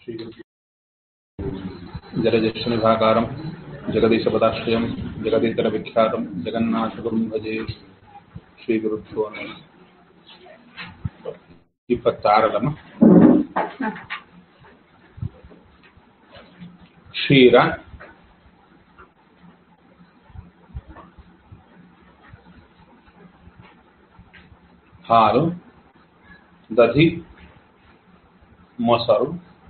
जलज्येष्ठनिभाकारं जगदीशपदाश्रयं जगदीतरविख्यातं जगन्नाथगुरुं भजे ಶ್ರೀಗುರುಭ್ಯೋ ನಮಃ ಇಪ್ಪತ್ತಾರಲಮ ಕ್ಷೀರ ಹಾಲು ದಧಿ ಮೊಸರು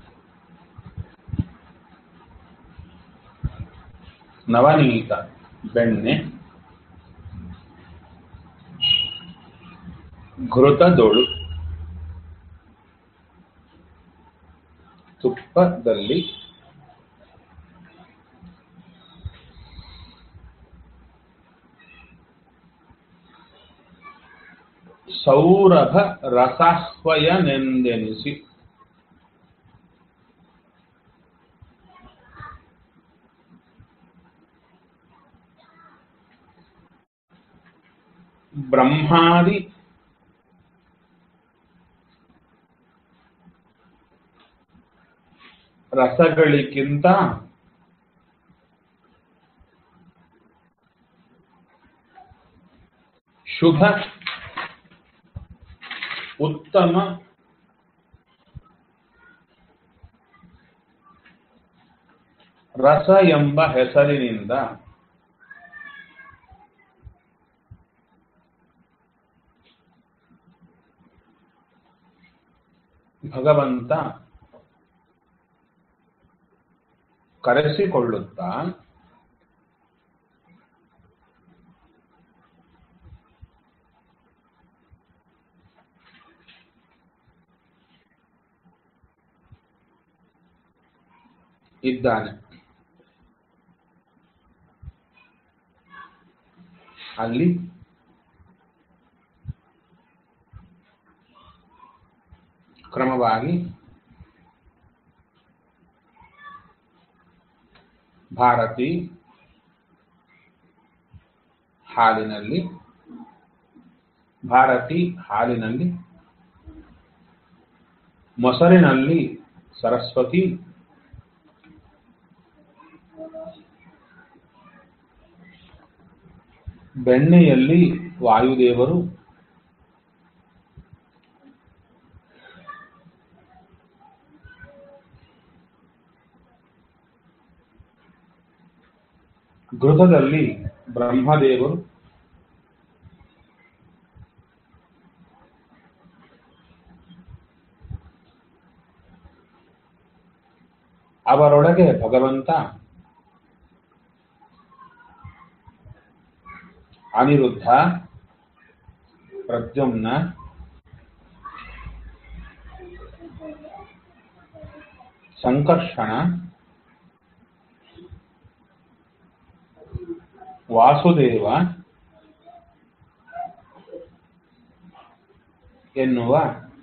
ನವನೀತ ಬೆಣ್ಣೆ ಘೃತದೊಳು ತುಪ್ಪದಲ್ಲಿ ಸೌರಭ ರಸಾಹ್ವಯನೆಂದೆನಿಸಿ ಬ್ರಹ್ಮಾದಿ ರಸಗಳಿಗಿಂತ ಶುಭ ಉತ್ತಮ ರಸ ಎಂಬ ಹೆಸರಿನಿಂದ ಭಗವಂತ ಕರೆಸಿಕೊಳ್ಳುತ್ತಾ ಇದ್ದಾನೆ ಅಲ್ಲಿ ಕ್ರಮವಾಗಿ ಭಾರತಿ ಹಾಲಿನಲ್ಲಿ ಭಾರತಿ ಹಾಲಿನಲ್ಲಿ ಮೊಸರಿನಲ್ಲಿ ಸರಸ್ವತಿ ಬೆಣ್ಣೆಯಲ್ಲಿ ವಾಯುದೇವರು ಘೃತದಲ್ಲಿ ಬ್ರಹ್ಮದೇವರು ಅವರೊಳಗೆ ಭಗವಂತ ಅನಿರುದ್ಧ ಪ್ರದ್ಯುಮ್ನ ಸಂಕರ್ಷಣ ವಾಸುದೇವ ಎನ್ನುವ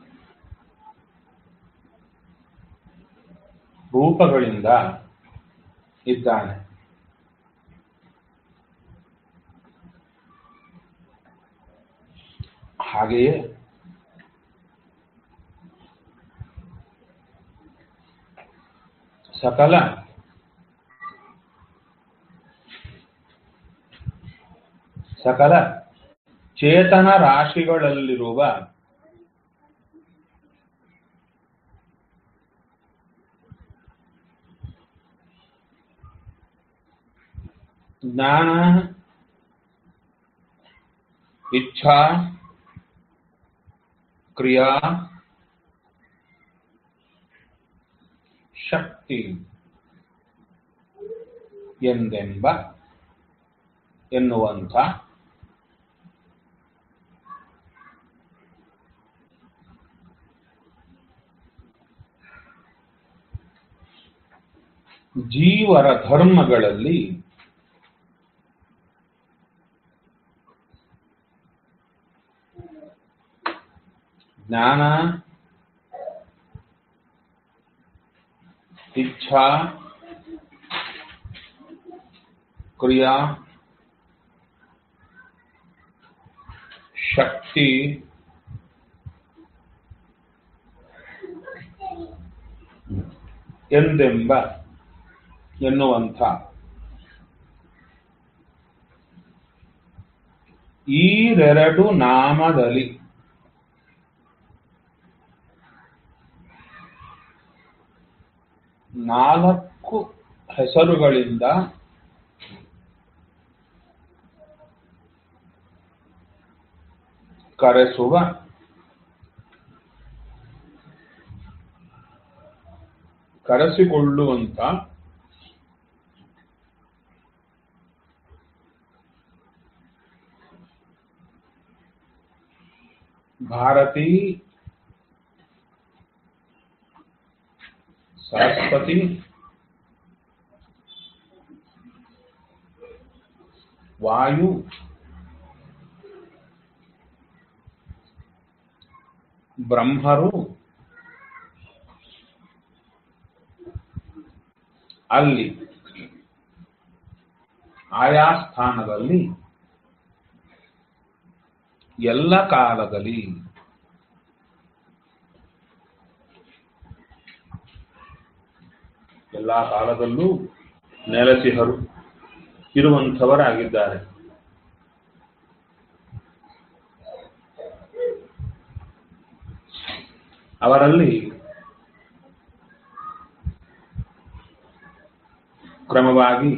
ರೂಪಗಳಿಂದ ಇದ್ದಾನೆ ಹಾಗೆಯೇ ಸಕಲ ಸಕಲ ಚೇತನ ರಾಶಿಗಳಲ್ಲಿರುವ ಜ್ಞಾನ ಇಚ್ಛಾ ಕ್ರಿಯಾ ಶಕ್ತಿ ಎಂದೆಂಬ ಎನ್ನುವಂಥ ಜೀವರ ಧರ್ಮಗಳಲ್ಲಿ ಜ್ಞಾನ ಇಚ್ಛಾ ಕ್ರಿಯಾ ಶಕ್ತಿ ಎಂದೆಂಬ ಎನ್ನುವಂಥ ಈರೆರಡು ನಾಮದಲ್ಲಿ ನಾಲ್ಕು ಹೆಸರುಗಳಿಂದ ಕರೆಸುವ ಕರೆಸಿಕೊಳ್ಳುವಂತ ಭಾರತಿ ಸರಸ್ವತಿ ವಾಯು ಬ್ರಹ್ಮರು ಅಲ್ಲಿ ಆಯಾ ಸ್ಥಾನದಲ್ಲಿ ಎಲ್ಲ ಕಾಲದಲ್ಲಿ ಎಲ್ಲ ಕಾಲದಲ್ಲೂ ನೆಲೆಸಿಹರು ಇರುವಂಥವರಾಗಿದ್ದಾರೆ ಅವರಲ್ಲಿ ಕ್ರಮವಾಗಿ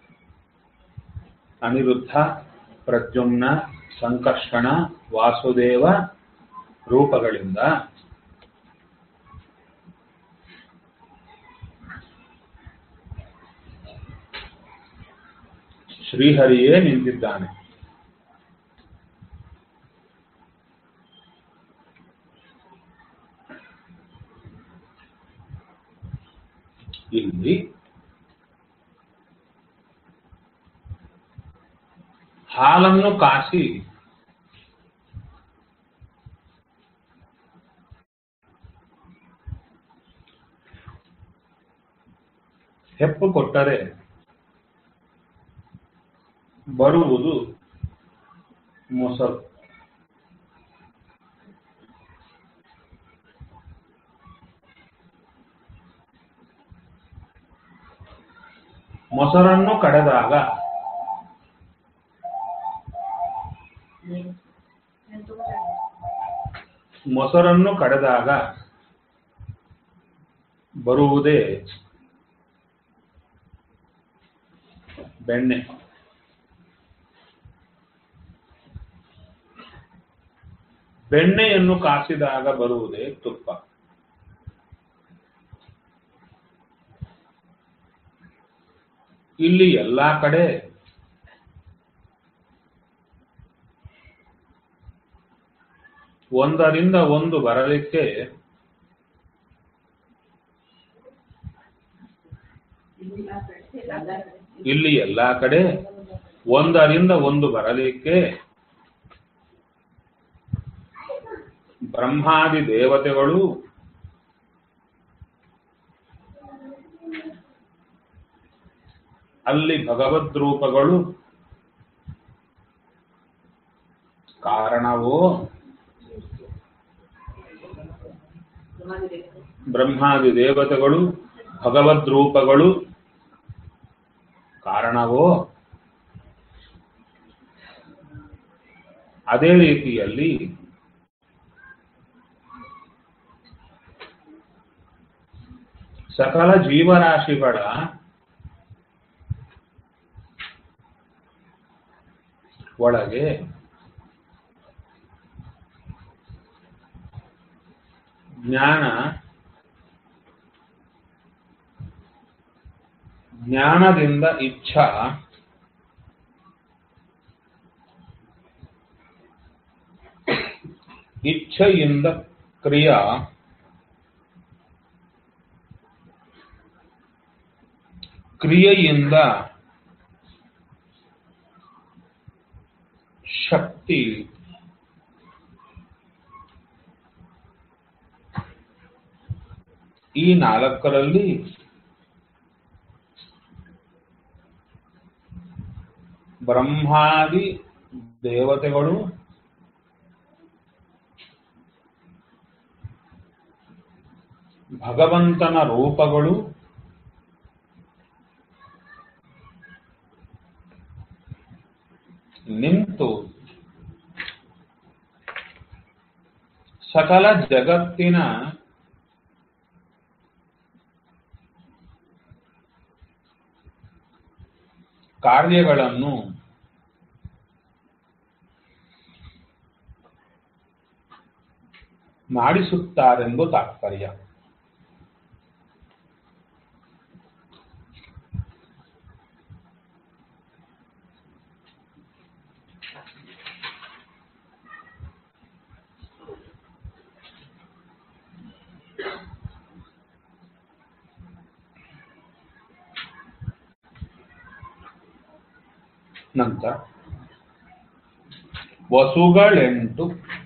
ಅನಿರುದ್ಧ ಪ್ರದ್ಯುಮ್ನ ಸಂಕರ್ಷಣ ವಾಸುದೇವ ರೂಪಗಳಿಂದ ಶ್ರೀಹರಿಯೇ ನಿಂತಿದ್ದಾನೆ ಇಲ್ಲಿ ಹಾಲನ್ನು ಕಾಸಿ ಹೆಪ್ಪು ಕೊಟ್ಟರೆ ಬರುವುದು ಮೊಸರು ಮೊಸರನ್ನು ಕಡೆದಾಗ ಮೊಸರನ್ನು ಕಡೆದಾಗ ಬರುವುದೇ ಬೆಣ್ಣೆ ಬೆಣ್ಣೆಯನ್ನು ಕಾಸಿದಾಗ ಬರುವುದೇ ತುಪ್ಪ ಇಲ್ಲಿ ಎಲ್ಲಾ ಕಡೆ ಒಂದರಿಂದ ಒಂದು ಬರಲಿಕ್ಕೆ ಇಲ್ಲಿ ಎಲ್ಲಾ ಕಡೆ ಒಂದರಿಂದ ಒಂದು ಬರಲಿಕ್ಕೆ ಬ್ರಹ್ಮಾದಿ ದೇವತೆಗಳು ಅಲ್ಲಿ ಭಗವದ್ ರೂಪಗಳು ಕಾರಣವೋ ಬ್ರಹ್ಮಾದಿ ದೇವತೆಗಳು ಭಗವದ್ ರೂಪಗಳು ಕಾರಣವೋ ಅದೇ ರೀತಿಯಲ್ಲಿ ಸಕಲ ಜೀವರಾಶಿಗಳ ಒಳಗೆ ಜ್ಞಾನ ಜ್ಞಾನದಿಂದ ಇಚ್ಛಾ ಇಚ್ಛೆಯಿಂದ ಕ್ರಿಯಾ ಕ್ರಿಯೆಯಿಂದ ಶಕ್ತಿ ಈ ನಾಲ್ಕರಲ್ಲಿ ಬ್ರಹ್ಮಾದಿ ದೇವತೆಗಳು ಭಗವಂತನ ರೂಪಗಳು ಸಕಲ ಜಗತ್ತಿನ ಕಾರ್ಯಗಳನ್ನು ಮಾಡಿಸುತ್ತಾರೆಂದು ತಾತ್ಪರ್ಯ ನಂತರ ವಸುಗಳೆಂಟು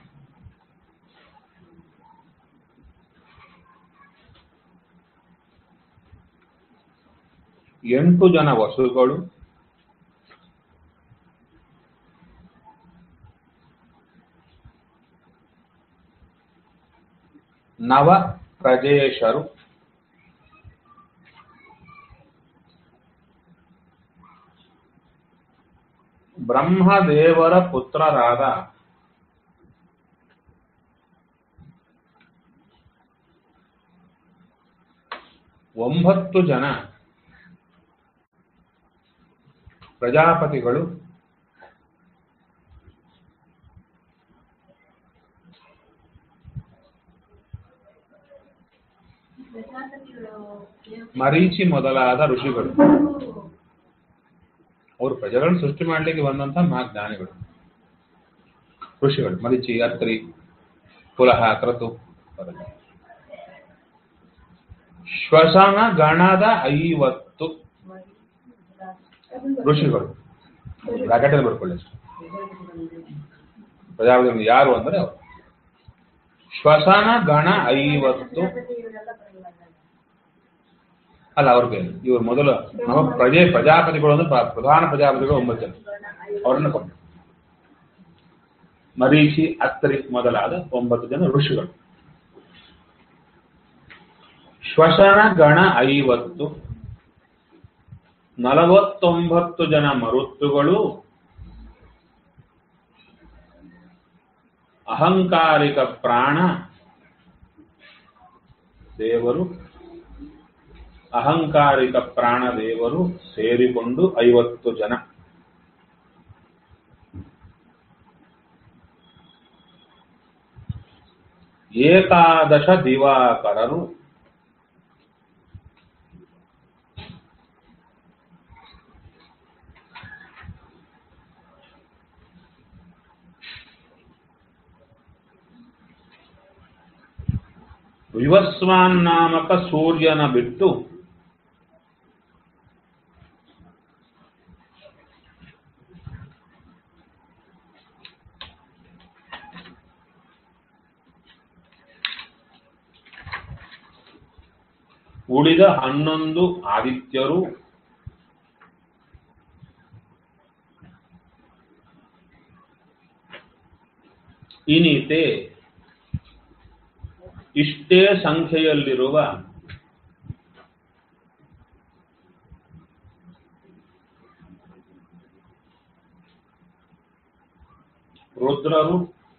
ಎಂಟು ಜನ ವಸುಗಳು ನವ ಪ್ರಜೇಶರು ಬ್ರಹ್ಮದೇವರ ಪುತ್ರರಾದ ಒಂಬತ್ತು ಜನ ಪ್ರಜಾಪತಿಗಳು ಪ್ರಜಾಪತಿಗಳು ಮರೀಚಿ ಮೊದಲಾದ ಋಷಿಗಳು ಅವರು ಪ್ರಜೆಗಳನ್ನು ಸೃಷ್ಟಿ ಮಾಡಲಿಕ್ಕೆ ಬಂದಂತಹ ಮಹಾಜ್ಞಾನಿಗಳು ಋಷಿಗಳು ಮರೀಚಿ ಅತ್ರಿ ಪುಲಹ ಕ್ರತು ಬರಲಿ. ಶ್ವಸನ ಗಣದ ಐವತ್ತು ಋಷಿಗಳು ಬ್ರಾಕೆಟ್ ಬರ್ಕೊಳ್ಳಿ ಪ್ರಜಾಪತಿ ಯಾರು ಅಂದ್ರೆ ಅವರು ಶ್ವಸನ ಗಣ ಐವತ್ತು ಪ್ರಜಾಪತಿಯವರೆಲ್ಲ ಬರಲ್ಲ ಅಲ್ಲ ಅವ್ರಿಗೆ ಇವರು ಮೊದಲು ನಮ್ಮ ಪ್ರಜೆ ಪ್ರಜಾಪತಿಗಳು ಅಂದ್ರೆ ಪ್ರ- ಪ್ರಧಾನ ಪ್ರಜಾಪತಿಗಳು ಒಂಬತ್ತು ಜನ ಅವರನ್ನು ಕೊಂಡು ಮರೀಚಿ ಅತ್ತರಿ ಮೊದಲಾದ ಒಂಬತ್ತು ಜನ ಋಷಿಗಳು ಶ್ವಸನ ಗಣ ಐವತ್ತು ನಲವತ್ತೊಂಬತ್ತು ಜನ ಮರುತ್ತುಗಳು ಅಹಂಕಾರಿಕ ಪ್ರಾಣ ದೇವರು ಅಹಂಕಾರಿಕ ಪ್ರಾಣದೇವರು ಸೇರಿಕೊಂಡು ಐವತ್ತು ಜನ ಏಕಾದಶ ದಿವಾಕರರು ವಿವಸ್ವಾನ್ ನಾಮಕ ಸೂರ್ಯನ ಬಿಟ್ಟು ಉಳಿದ ಹನ್ನೊಂದು ಆದಿತ್ಯರು ಇನಿತೆ ಇಷ್ಟೇ ಸಂಖ್ಯೆಯಲ್ಲಿರುವ ರುದ್ರರು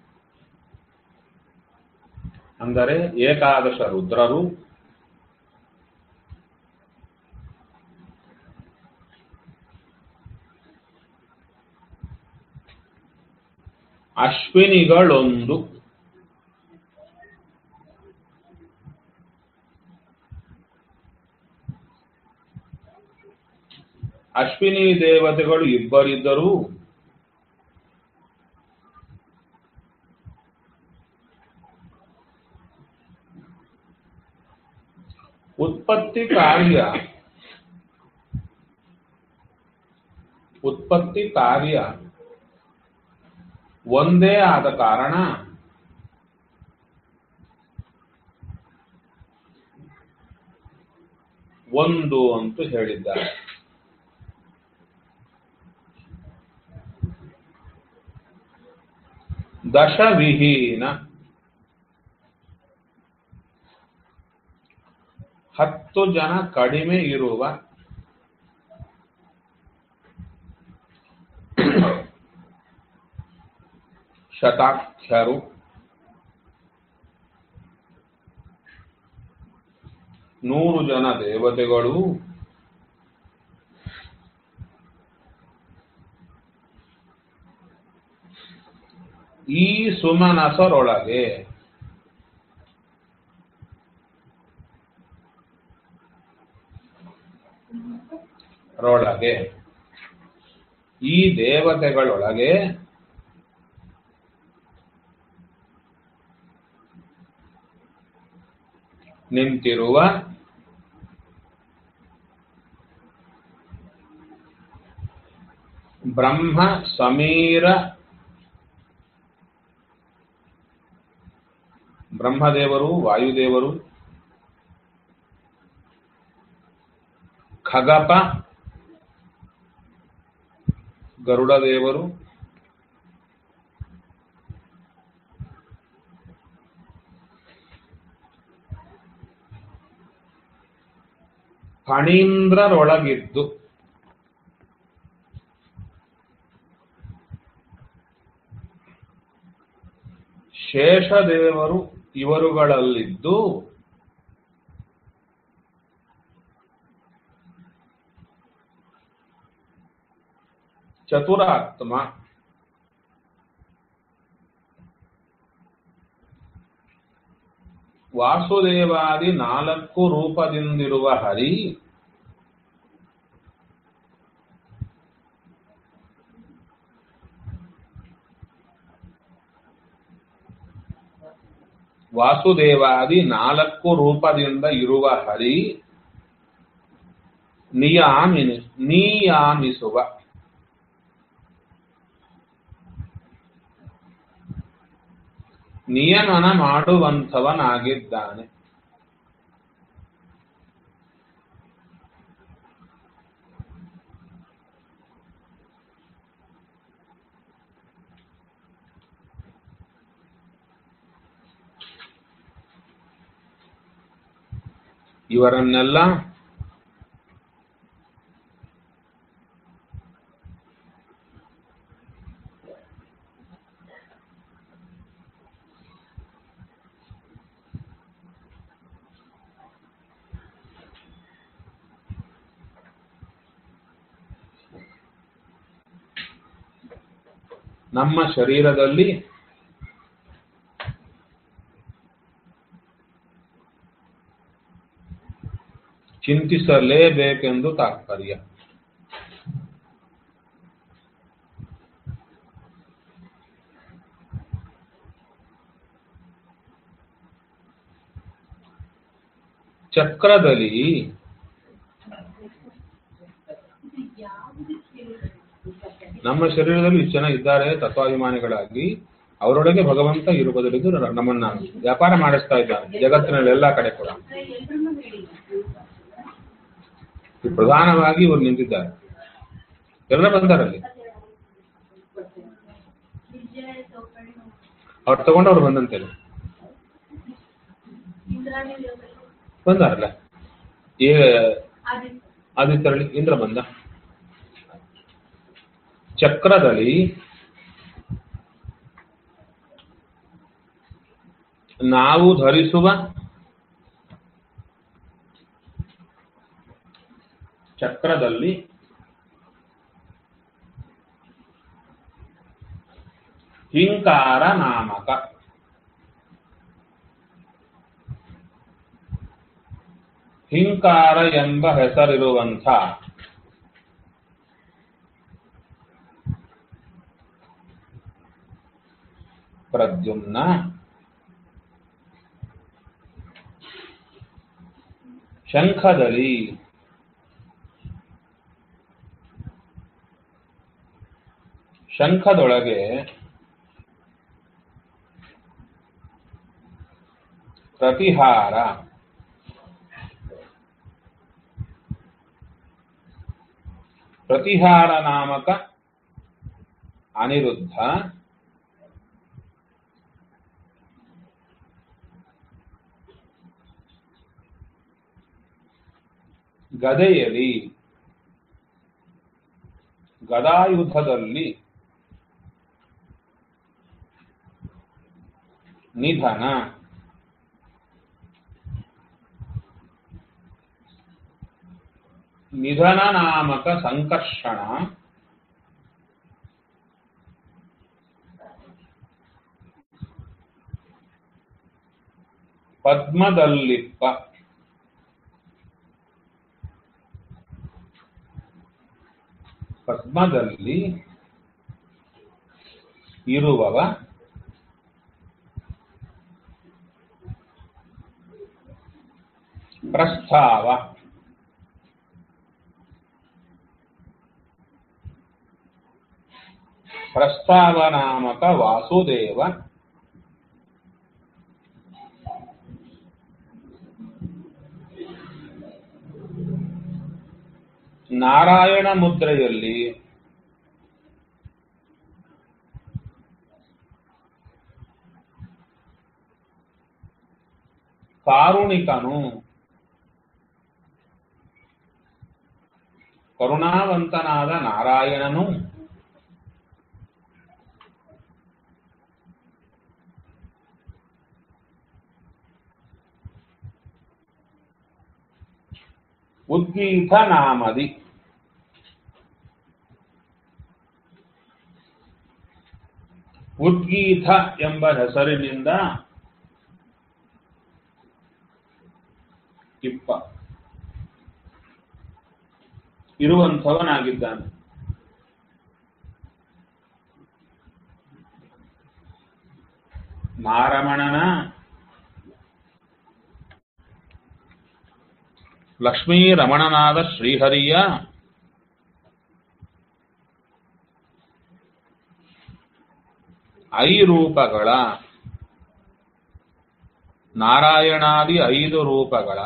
ಅಂದರೆ ಏಕಾದಶ ರುದ್ರರು ಅಶ್ವಿನಿಗಳೊಂದು ಅಶ್ವಿನಿ ದೇವತೆಗಳು ಇಬ್ಬರಿದ್ದರೂ ಉತ್ಪತ್ತಿ ಕಾರ್ಯ ಉತ್ಪತ್ತಿ ಕಾರ್ಯ ಒಂದೇ ಆದ ಕಾರಣ ಒಂದು ಅಂತ ಹೇಳಿದ್ದಾರೆ ದಶವಿಹೀನ ಹತ್ತು ಜನ ಕಡಿಮೆ ಇರುವ ಶತಾಖ್ಯರು ನೂರು ಜನ ದೇವತೆಗಳು ಈ ಸುಮನಸರೊಳಗೆ ರೊಳಗೆ ಈ ದೇವತೆಗಳೊಳಗೆ ನಿಂತಿರುವ ಬ್ರಹ್ಮ ಸಮೀರ ಬ್ರಹ್ಮದೇವರು ವಾಯುದೇವರು ಖಗಪ ಗರುಡದೇವರು ಫಣೀಂದ್ರರೊಳಗಿದ್ದು ಶೇಷದೇವರು ಇವರುಗಳಲ್ಲಿದ್ದು ಚತುರಾತ್ಮ ವಾಸುದೇವಾದಿ ನಾಲ್ಕು ರೂಪದಿಂದಿರುವ ಹರಿ ವಾಸುದೇವಾದಿ ನಾಲ್ಕು ರೂಪದಿಂದ ಇರುವ ಹರಿ ನಿಯಾಮಿನಿ ನಿಯಾಮಿಸುವ ನಿಯಮನ ಮಾಡುವಂಥವನಾಗಿದ್ದಾನೆ ಇವರನ್ನೆಲ್ಲ ನಮ್ಮ ಶರೀರದಲ್ಲಿ ಚಿಂತಿಸಲೇಬೇಕೆಂದು ತಾತ್ಪರ್ಯ ಚಕ್ರದಲ್ಲಿ ನಮ್ಮ ಶರೀರದಲ್ಲಿ ಇಷ್ಟು ಜನ ಇದ್ದಾರೆ ತತ್ವಾಭಿಮಾನಿಗಳಾಗಿ ಅವರೊಳಗೆ ಭಗವಂತ ಇರುವುದರಿಂದ ನಮ್ಮನ್ನ ವ್ಯಾಪಾರ ಮಾಡಿಸ್ತಾ ಇದ್ದಾನೆ ಜಗತ್ತಿನಲ್ಲಿ ಎಲ್ಲಾ ಕಡೆ ಕೂಡ ಎಲ್ರನ್ನೂ ಹೇಳಿ ಈ ಪ್ರಧಾನವಾಗಿ ಇವರು ನಿಂತಿದ್ದಾರೆ ಎಲ್ಲ ಬಂದಾರಲ್ಲಿ ವಿಜಯ ಚೌಕಡಿ ಅವ್ರು ತಗೊಂಡು ಅವ್ರು ಬಂದಂತೇಳಿ ಇಂದ್ರಾಣಿ ಬಂದಾರಲ್ಲ ಏ ಆದಿತ್ಯ ಆದಿತ್ಯರಲ್ಲಿ ಇಂದ್ರ ಬಂದ ಚಕ್ರದಲ್ಲಿ ನಾವು ಧರಿಸುವ ಚಕ್ರದಲ್ಲಿ ಹಿಂಕಾರ ನಾಮಕ ಹಿಂಕಾರ ಎಂಬ ಹೆಸರಿರುವಂಥ ಪ್ರದ್ಯುಮ್ನ ಶಂಖದಲ್ಲಿ ಶಂಖದೊಳಗೆ ಪ್ರತಿಹಾರ ಪ್ರತಿಹಾರ ನಾಮಕ ಅನಿರುದ್ಧ ಗದೆಯಲಿ ಗದಾಯುಧದಲ್ಲಿ ನಿಧನ ನಿಧನ ನಾಮಕ ಸಂಕರ್ಷಣ ಪದ್ಮದಲ್ಲಿಪ್ಪ ಪದ್ಮದಲ್ಲಿ ಇರುವವ ಪ್ರಸ್ತಾವ ಪ್ರಸ್ತಾವ ನಾಮಕ ವಾಸುದೇವ ನಾರಾಯಣ ಮುದ್ರೆಯಲ್ಲಿ ಕಾರುಣಿಕನು ಕರುಣಾವಂತನಾದ ನಾರಾಯಣನು ಉದ್ಗೀತ ನಾಮದಿ ಉದ್ಗೀತ ಎಂಬ ಹೆಸರಿನಿಂದ ಇಪ್ಪ ಇರುವಂಥವನಾಗಿದ್ದಾನೆ ಮಾರಮಣನ ಲಕ್ಷ್ಮೀ ರಮಣನಾದ ಶ್ರೀಹರಿಯ ಐ ರೂಪಗಳ ನಾರಾಯಣಾದಿ ಐದು ರೂಪಗಳ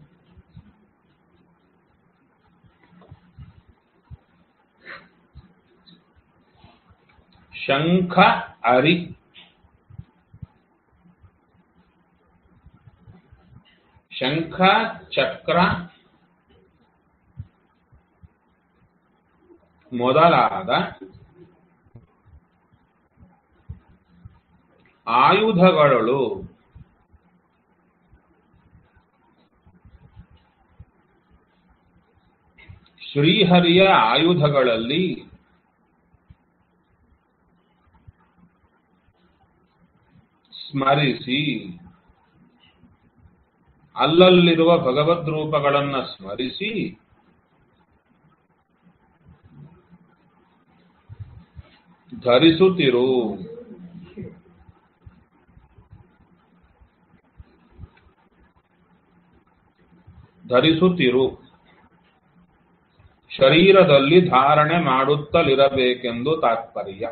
ಶಂಖ ಅರಿ ಶಂಖ ಚಕ್ರ ಮೊದಲಾದ ಆಯುಧಗಳು ಶ್ರೀಹರಿಯ ಆಯುಧಗಳಲ್ಲಿ ಸ್ಮರಿಸಿ ಅಲ್ಲಲ್ಲಿರುವ ಭಗವದ್ ರೂಪಗಳನ್ನ ಸ್ಮರಿಸಿ ಧರಿಸುತ್ತಿರು ಧರಿಸುತ್ತಿರು ಶರೀರದಲ್ಲಿ ಧಾರಣೆ ಮಾಡುತ್ತಲಿರಬೇಕೆಂದು ತಾತ್ಪರ್ಯ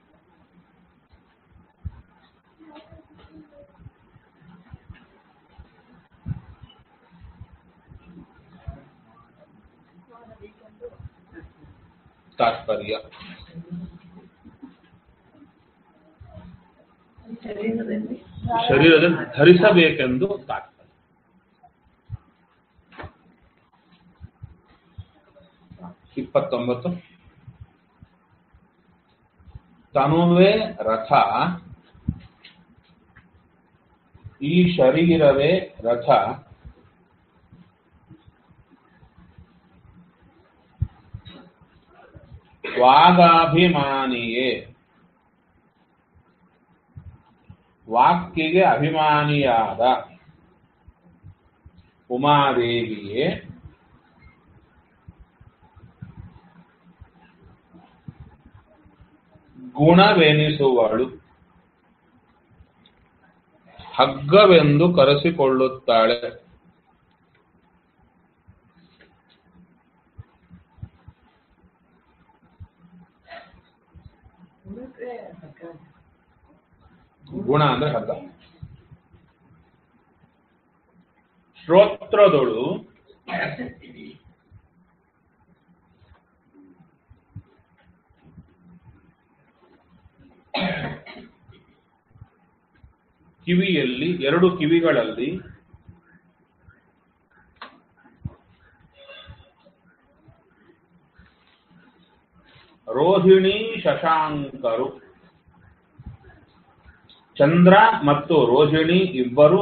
ತಾತ್ಪರ್ಯ ಶರೀರದಲ್ಲಿ ಶರೀರದಲ್ಲಿ ಧರಿಸಬೇಕೆಂದು ತಾತ್ಪರ್ಯ ಇಪ್ಪತ್ತೊಂಬತ್ತು ತನುವೇ ರಥ ಈ ಶರೀರವೇ ರಥ ವಾಗಾಭಿಮಾನಿಯೇ ವಾಕ್ಕಿಗೆ ಅಭಿಮಾನಿಯಾದ ಉಮಾದೇವಿಯೇ ಗುಣವೆನಿಸುವಳು ಹಗ್ಗವೆಂದು ಕರೆಸಿಕೊಳ್ಳುತ್ತಾಳೆ ಗುಣಕ್ಕೆ ಹಗ್ಗ. ಗುಣ ಅಂದ್ರೆ ಹಗ್ಗ ಶ್ರೋತ್ರದೊಳು ಕಿವಿಯಲ್ಲಿ ಎರಡು ಕಿವಿಗಳಲ್ಲಿ ರೋಹಿಣಿ ಶಶಾಂಕರು ಚಂದ್ರ ಮತ್ತು ರೋಹಿಣಿ ಇಬ್ಬರು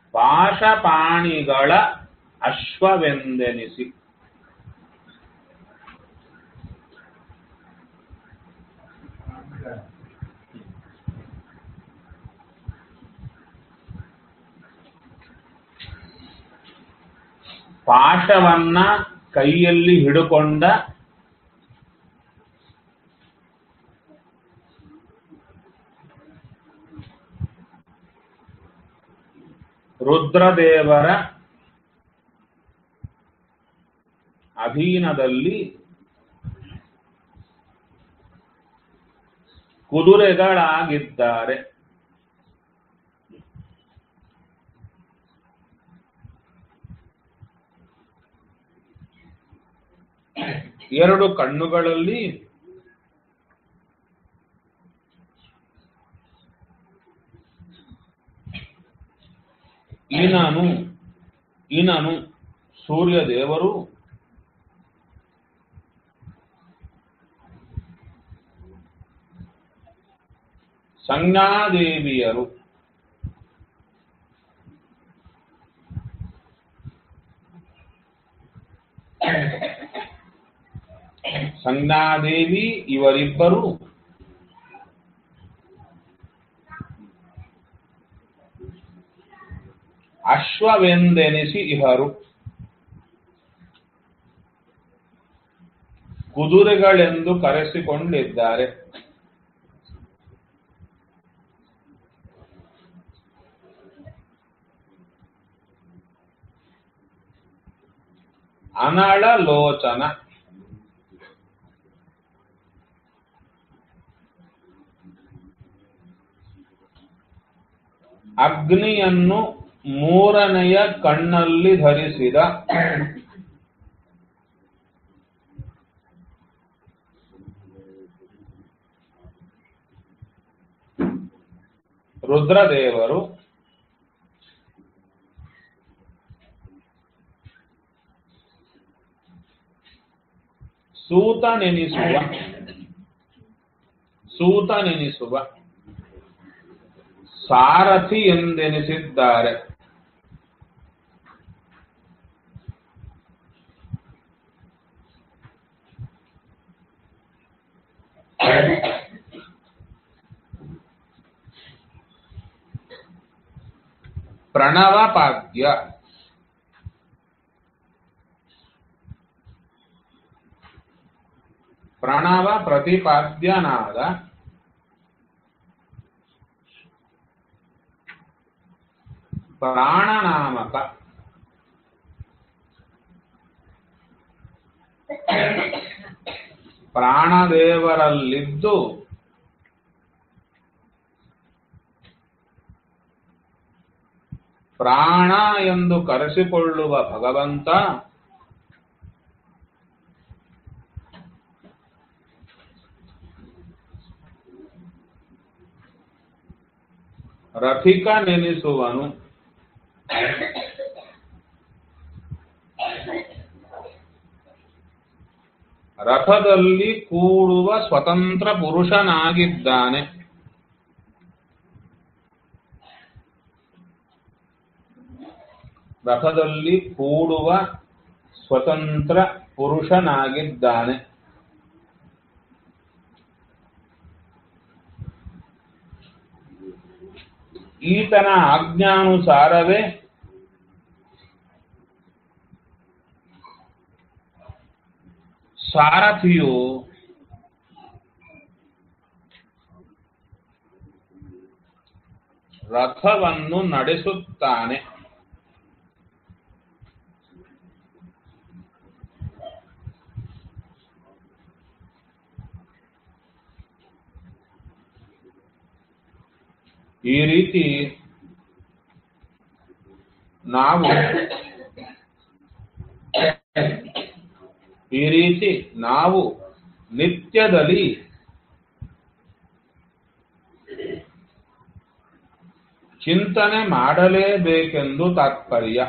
ಪಾಶಪಾಣಿಗಳ ಅಶ್ವವೆಂದೆನಿಸಿ ಪಾಶವನ್ನ ಕೈಯಲ್ಲಿ ಹಿಡುಕೊಂಡ ರುದ್ರದೇವರ ಅಧೀನದಲ್ಲಿ ಕುದುರೆಗಳಾಗಿದ್ದಾರೆ ಎರಡು ಕಣ್ಣುಗಳಲ್ಲಿ ಈನನು ಈನನು ಸೂರ್ಯ ದೇವರು ಸಂಜ್ಞಾದೇವಿಯರು ಸಂಜ್ಞಾದೇವಿ ಇವರಿಬ್ಬರು ಅಶ್ವವೆಂದೆನಿಸಿ ಇಹರು ಕುದುರೆಗಳೆಂದು ಕರೆಸಿಕೊಂಡಿದ್ದಾರೆ ಅನಳ ಲೋಚನ ಅಗ್ನಿಯನ್ನು ಮೂರನೆಯ ಕಣ್ಣಲ್ಲಿ ಧರಿಸಿದ ರುದ್ರದೇವರು ಸೂತನೆನಿಸುವ ಸೂತನೆನಿಸುವ ಸಾರಥಿ ಎಂದೆನಿಸಿದ್ದಾರೆ ಪ್ರಣವಪಾದ್ಯ ಪ್ರಣವ ಪ್ರತಿಪಾದ್ಯನಾದ ಪ್ರಾಣನಾಮಕ ಪ್ರಾಣದೇವರಲ್ಲಿದ್ದು ಪ್ರಾಣ ಎಂದು ಕರೆಸಿಕೊಳ್ಳುವ ಭಗವಂತ ರಥಿಕ ನೆನೆಸುವನು ರಥದಲ್ಲಿ ಕೂಡುವ ಸ್ವತಂತ್ರ ಪುರುಷನಾಗಿದ್ದಾನೆ ರಥದಲ್ಲಿ ಕೂಡುವ ಸ್ವತಂತ್ರ ಪುರುಷನಾಗಿದ್ದಾನೆ ಈತನ ಆಜ್ಞಾನುಸಾರವೇ ಸಾರಥಿಯು ರಥವನ್ನು ನಡೆಸುತ್ತಾನೆ ಈ ರೀತಿ ನಾವು ಈ ರೀತಿ ನಾವು ನಿತ್ಯದಲ್ಲಿ ಚಿಂತನೆ ಮಾಡಲೇಬೇಕೆಂದು ತಾತ್ಪರ್ಯ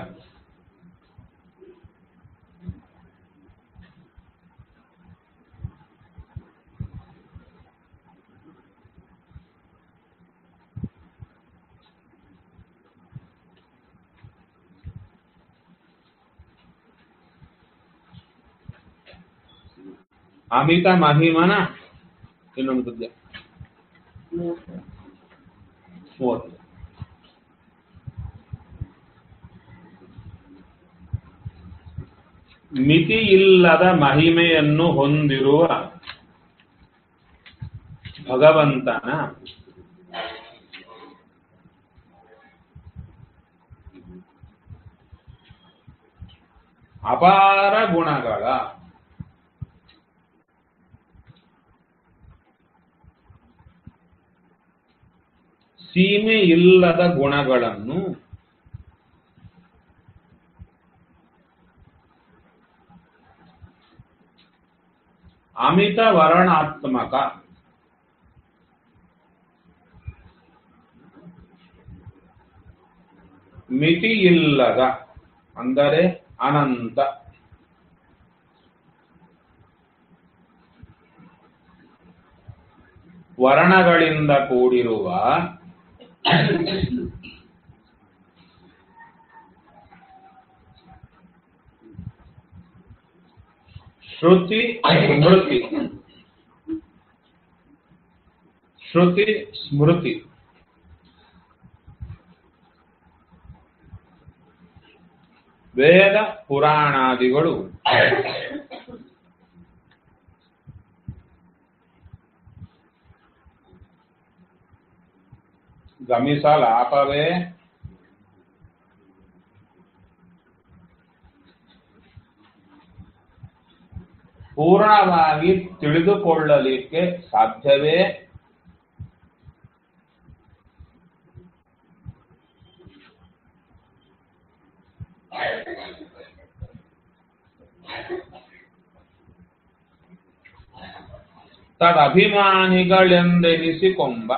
ಅಮಿತ ಮಹಿಮನ ಇನ್ನೊಂದು ಪದ್ಯ ಮೂವತ್ತು ಮಿತಿಯಿಲ್ಲದ ಮಹಿಮೆಯನ್ನು ಹೊಂದಿರುವ ಭಗವಂತನ ಅಪಾರ ಗುಣಗಳ ಸೀಮೆ ಇಲ್ಲದ ಗುಣಗಳನ್ನು ಅಮಿತ ವರ್ಣಾತ್ಮಕ ಮಿತಿಯಿಲ್ಲದ ಅಂದರೆ ಅನಂತ ವರ್ಣಗಳಿಂದ ಕೂಡಿರುವ ಶ್ರುತಿ ಸ್ಮೃತಿ ಶ್ರುತಿ ಸ್ಮೃತಿ ವೇದ ಪುರಾಣಾದಿಗಳು ಗಮಿಸಲಾಪವೇ ಪೂರ್ಣವಾಗಿ ತಿಳಿದುಕೊಳ್ಳಲಿಕ್ಕೆ ಸಾಧ್ಯವೇ ತದಭಿಮಾನಿಗಳೆಂದೆನಿಸಿಕೊಂಬ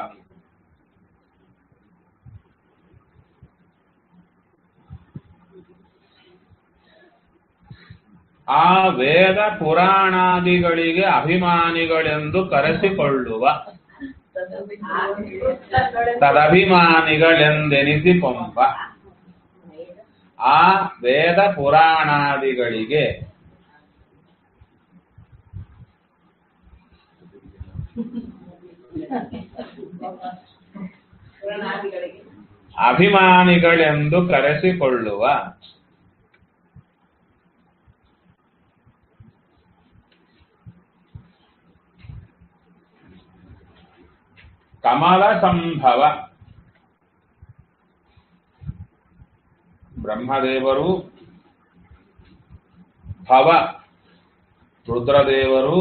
ಆ ವೇದ ಪುರಾಣಾದಿಗಳಿಗೆ ಅಭಿಮಾನಿಗಳೆಂದು ಕರೆಸಿಕೊಳ್ಳುವ ತದಭಿಮಾನಿಗಳೆಂದೆನಿಸಿಕೊಂಬ ಆ ವೇದ ಪುರಾಣಾದಿಗಳಿಗೆ ಅಭಿಮಾನಿಗಳೆಂದು ಕರೆಸಿಕೊಳ್ಳುವ ಕಮಲ ಸಂಭವ ಬ್ರಹ್ಮದೇವರು ಭವ ರುದ್ರದೇವರು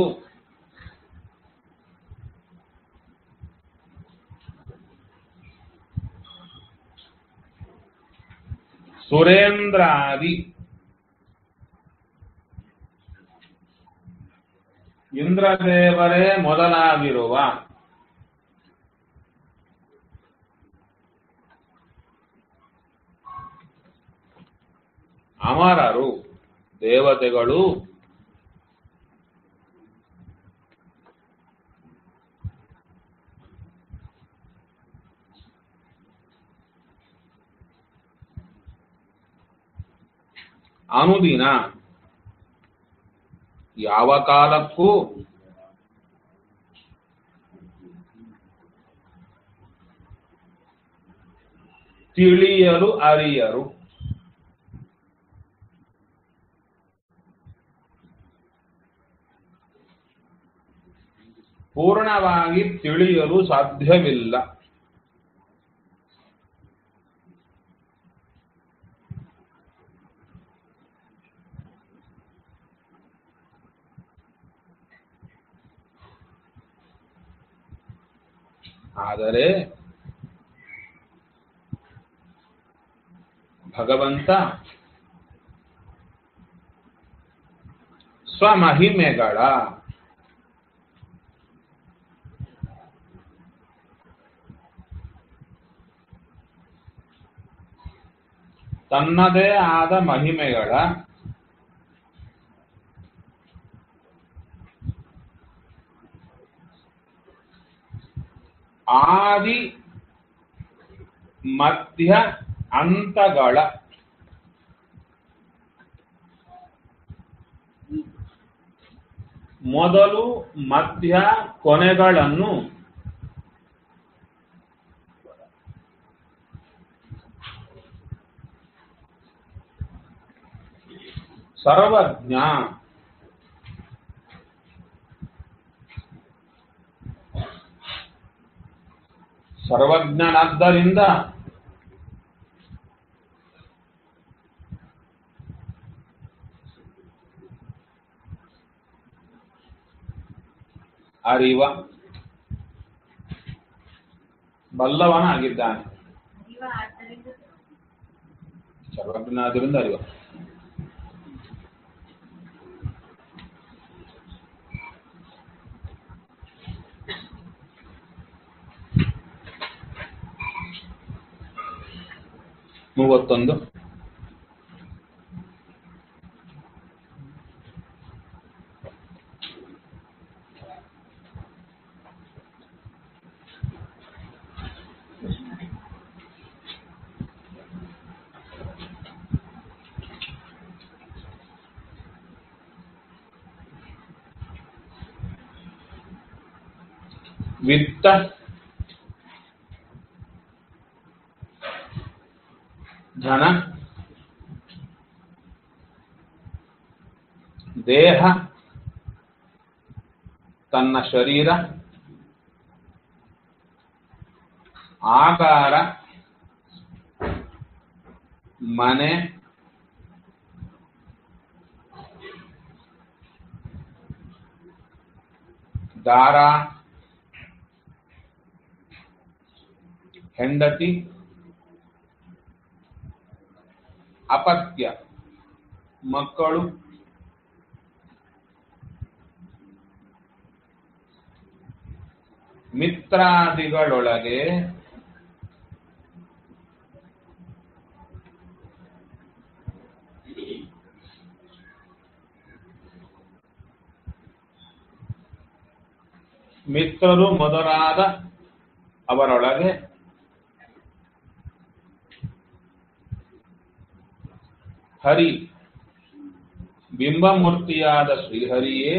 ಸುರೇಂದ್ರಾದಿ ಇಂದ್ರದೇವರೇ ಮೊದಲಾಗಿರುವ ಅಮರರು ದೇವತೆಗಳು ಅನುದಿನ ಯಾವ ಕಾಲಕ್ಕೂ ತಿಳಿಯಲು ಅರಿಯರು ಪೂರ್ಣವಾಗಿ ತಿಳಿಯಲು ಸಾಧ್ಯವಿಲ್ಲ ಆದರೆ ಭಗವಂತ ಸ್ವಮಹಿಮೆಗಳ ತನ್ನದೇ ಆದ ಮಹಿಮೆಗಳ ಆದಿ ಮಧ್ಯ ಅಂತಗಳ ಮೊದಲು ಮಧ್ಯ ಕೊನೆಗಳನ್ನು ಸರ್ವಜ್ಞ ಸರ್ವಜ್ಞನಾದ್ದರಿಂದ ಅರಿವ ಬಲ್ಲವನಾಗಿದ್ದಾನೆ ಅರಿವ ಆದ್ದರಿಂದ ಸರ್ವಜ್ಞನಾದ್ದರಿಂದ ಅರಿವ ಮೂವತ್ತೊಂದು ವಿತ್ತ ಧನ ದೇಹ ತನ್ನ ಶರೀರ ಆಕಾರ ಮನೆ ದಾರ ಹೆಂಡತಿ ಅಪತ್ಯ ಮಕ್ಕಳು ಮಿತ್ರಾದಿಗಳೊಳಗೆ ಮಿತ್ರರು ಮೊದಲಾದ ಅವರೊಳಗೆ ಹರಿ ಬಿಂಬಮೂರ್ತಿಯಾದ ಶ್ರೀಹರಿಯೇ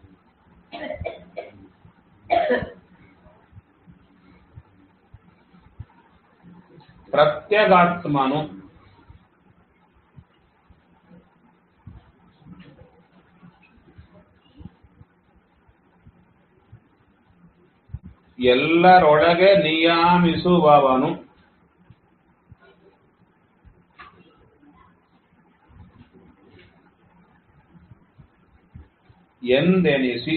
ಪ್ರತ್ಯಗಾತ್ಮನು ಎಲ್ಲರೊಳಗೆ ನಿಯಾಮಿಸುವವನು ಎಂದೆನಿಸಿ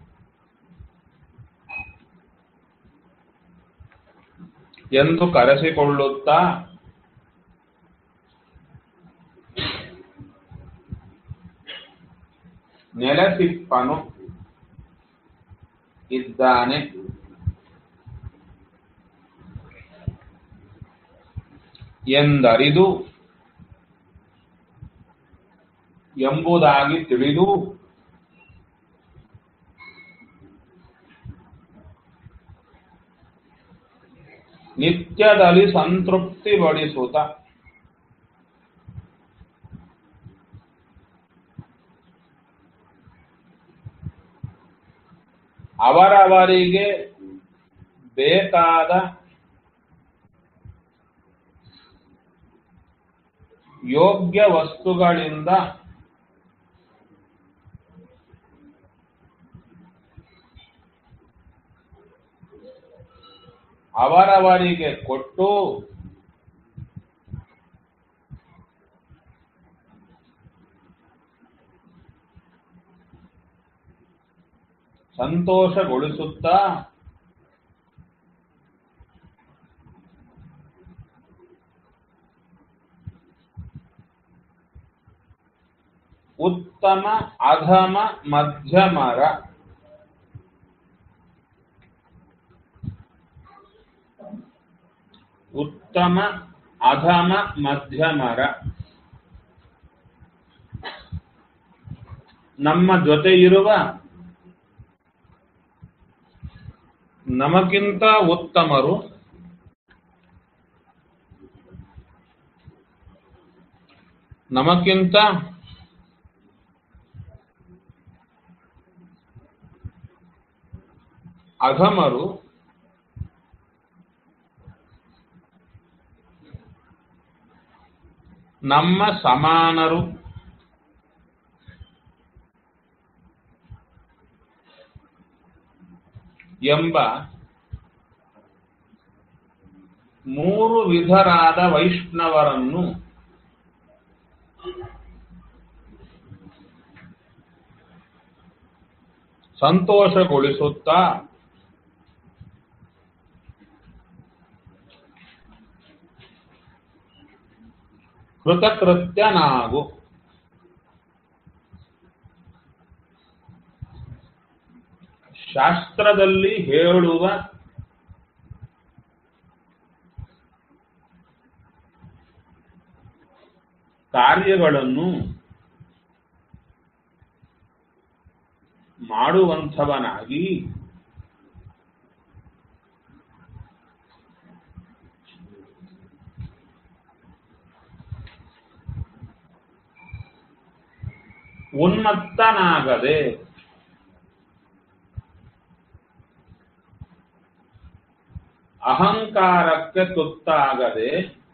ಎಂದು ಕರೆಸಿಕೊಳ್ಳುತ್ತಾ ನೆಲೆಸಿಪ್ಪನು ಇದ್ದಾನೆ ಎಂದರಿದು ಎಂಬುದಾಗಿ ತಿಳಿದು ನಿತ್ಯದಲ್ಲಿ ಸಂತೃಪ್ತಿ ಪಡಿಸುತ್ತ ಅವರವರಿಗೆ ಬೇಕಾದ ಯೋಗ್ಯ ವಸ್ತುಗಳಿಂದ ಅವರವರಿಗೆ ಕೊಟ್ಟು ಸಂತೋಷಗೊಳಿಸುತ್ತಾ ಉತ್ತಮ ಅಧಮ ಮಧ್ಯಮರ ಉತ್ತಮ ಅಧಮ ಮಧ್ಯಮರ ನಮ್ಮ ಜೊತೆ ಇರುವ ನಮಗಿಂತ ಉತ್ತಮರು ನಮಗಿಂತ ಅಧಮರು ನಮ್ಮ ಸಮಾನರು ಎಂಬ ಮೂರು ವಿಧರಾದ ವೈಷ್ಣವರನ್ನು ಸಂತೋಷಗೊಳಿಸುತ್ತಾ ಕೃತಕೃತ್ಯನಾಗು ಶಾಸ್ತ್ರದಲ್ಲಿ ಹೇಳುವ ಕಾರ್ಯಗಳನ್ನು ಮಾಡುವಂಥವನಾಗಿ ಉನ್ಮತ್ತನಾಗದೆ ಅಹಂಕಾರಕ್ಕೆ ತುತ್ತಾಗದೆ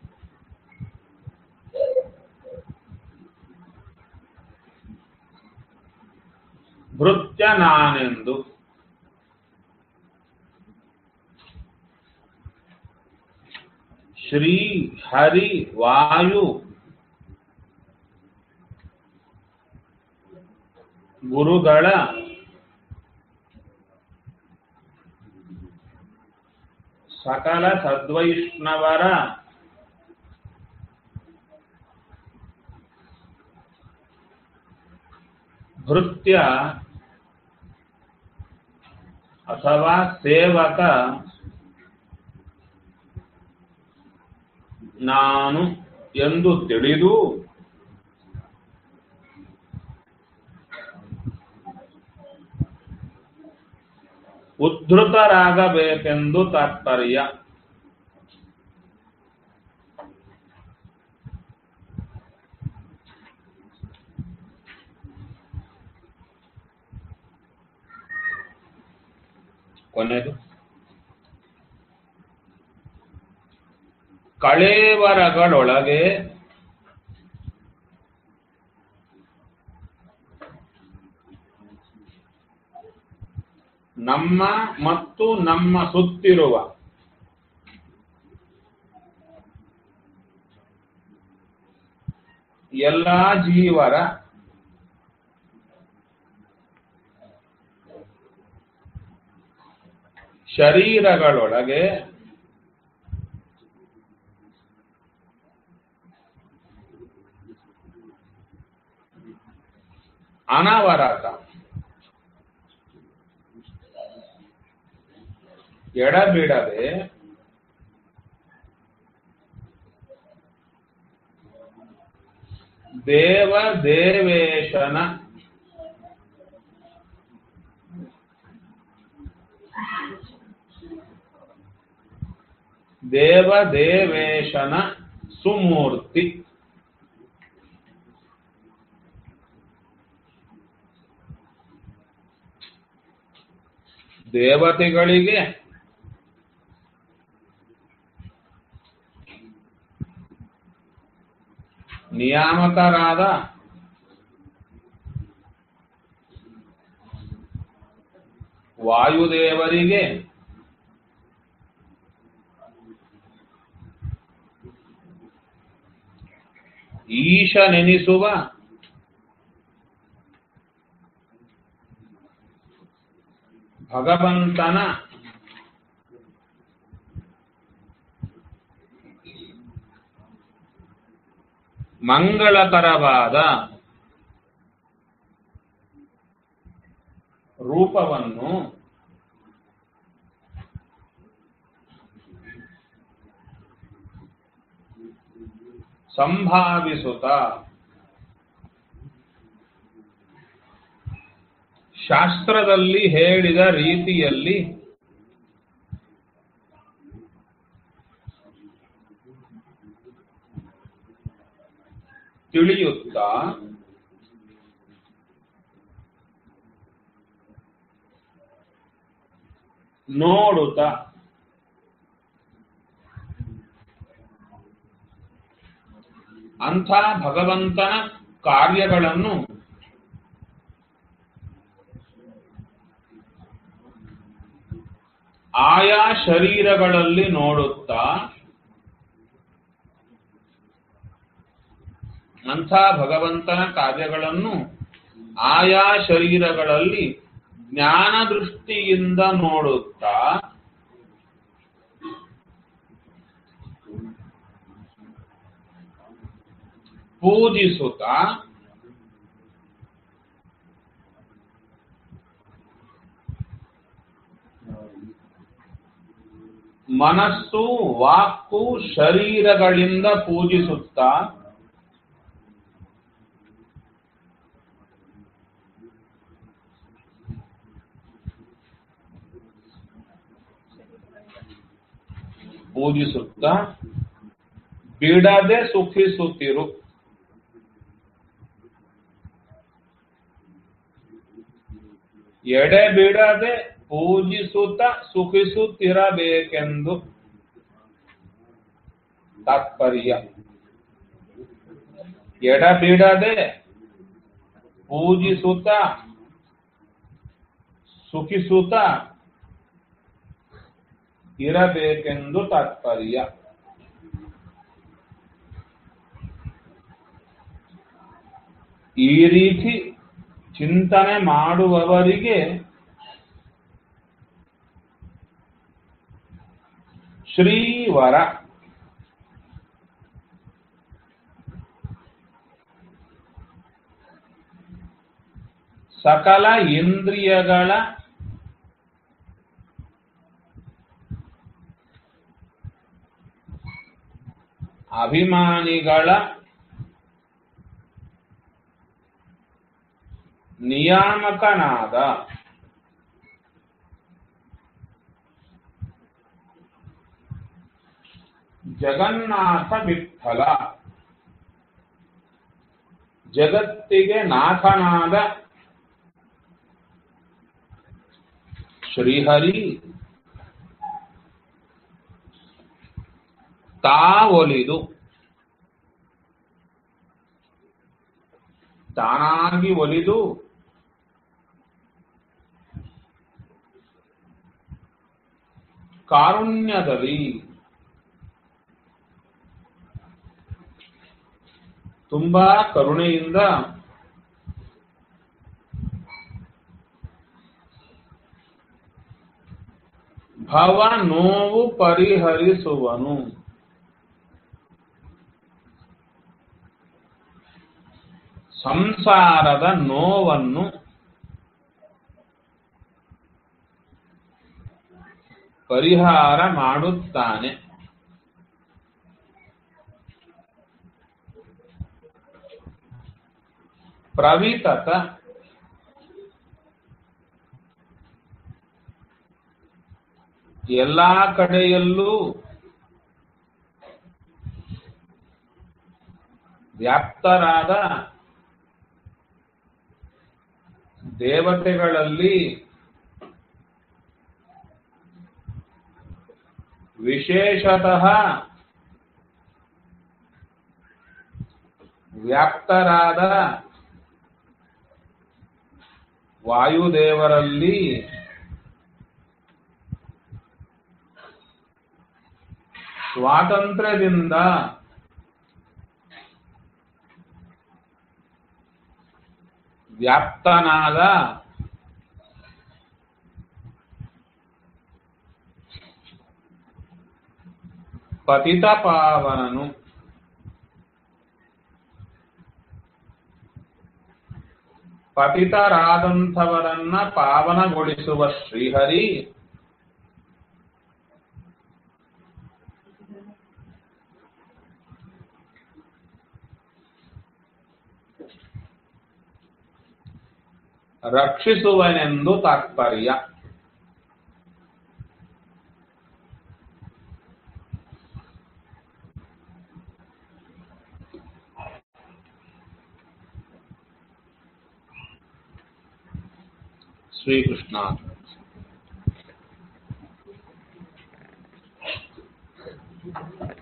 ಭೃತ್ಯ ನಾನೆಂದು ಶ್ರೀ ಹರಿ ವಾಯು ಗುರುಗಳ ಸಕಲ ಸದ್ವೈಷ್ಣವರ ಭೃತ್ಯ ಅಥವಾ ಸೇವಕ ನಾನು ಎಂದು ತಿಳಿದು ಉದ್ಧತರಾಗಬೇಕೆಂದು ತಾತ್ಪರ್ಯ ಕೊನೆಯದು ಕಳೇವರಗಳೊಳಗೆ ನಮ್ಮ ಮತ್ತು ನಮ್ಮ ಸುತ್ತಿರುವ ಎಲ್ಲಾ ಜೀವರ ಶರೀರಗಳೊಳಗೆ ಅನವರತ ಎಡಬಿಡದೆ ದೇವ ದೇವೇಶನ ದೇವ ದೇವೇಶನ ಸುಮೂರ್ತಿ ದೇವತೆಗಳಿಗೆ ನಿಯಾಮಕರಾದ ವಾಯುದೇವರಿಗೆ ಈಶನೆನಿಸುವ ಭಗವಂತನ ಮಂಗಳಕರವಾದ ರೂಪವನ್ನು ಸಂಭಾವಿಸುತ್ತ ಶಾಸ್ತ್ರದಲ್ಲಿ ಹೇಳಿದ ರೀತಿಯಲ್ಲಿ ತಿಳಿಯುತ್ತಾ ನೋಡುತ್ತ ಅಂಥ ಭಗವಂತನ ಕಾರ್ಯಗಳನ್ನು ಆಯಾ ಶರೀರಗಳಲ್ಲಿ ನೋಡುತ್ತಾ ಅಂಥ ಭಗವಂತನ ಕಾರ್ಯಗಳನ್ನು ಆಯಾ ಶರೀರಗಳಲ್ಲಿ ಜ್ಞಾನ ದೃಷ್ಟಿಯಿಂದ ನೋಡುತ್ತಾ ಪೂಜಿಸುತ್ತಾ ಮನಸ್ಸು ವಾಕು ಶರೀರಗಳಿಂದ ಪೂಜಿಸುತ್ತಾ ಪೂಜಿಸುತ್ತಾ ಬಿಡದೆ ಸುಖಿಸುತ್ತಿರು ಎಡೆ ಬಿಡದೆ ಪೂಜಿಸುತ್ತ ಸುಖಿಸುತ್ತಿರಬೇಕೆಂದು ತಾತ್ಪರ್ಯ ಎಡಬಿಡದೆ ಪೂಜಿಸುತ್ತ ಸುಖಿಸುತ್ತ ಇರಬೇಕೆಂದು ತಾತ್ಪರ್ಯ ಈ ರೀತಿ ಚಿಂತನೆ ಮಾಡುವವರಿಗೆ ಶ್ರೀವರ ಸಕಲ ಇಂದ್ರಿಯಗಳ ಅಭಿಮಾನಿಗಳ ನಿಯಾಮಕನಾದ ಜಗನ್ನಾಥ ವಿಠಲ ಜಗತ್ತಿಗೆ ನಾಥನಾದ ಶ್ರೀಹರಿ ತಾ ಒಲಿದು ತಾನಾಗಿ ಒಲಿದು ಕಾರುಣ್ಯದಲ್ಲಿ ತುಂಬಾ ಕರುಣೆಯಿಂದ ಭವ ನೋವು ಪರಿಹರಿಸುವನು ಸಂಸಾರದ ನೋವನ್ನು ಪರಿಹಾರ ಮಾಡುತ್ತಾನೆ ಪ್ರವಿತತ ಎಲ್ಲಾ ಕಡೆಯಲ್ಲೂ ವ್ಯಾಪ್ತರಾದ ದೇವತೆಗಳಲ್ಲಿ ವಿಶೇಷತಃ ವ್ಯಾಪ್ತರಾದ ವಾಯುದೇವರಲ್ಲಿ ಸ್ವಾತಂತ್ರ್ಯದಿಂದ ವ್ಯಾಪ್ತನಾದ ಪತಿತ ಪಾವನನು ಪತಿತರಾದಂಥವರನ್ನ ಪಾವನಗೊಳಿಸುವ ಶ್ರೀಹರಿ ರಕ್ಷಿಸುವನೆಂದು ತಾತ್ಪರ್ಯ ಶ್ರೀಕೃಷ್ಣ ಇದು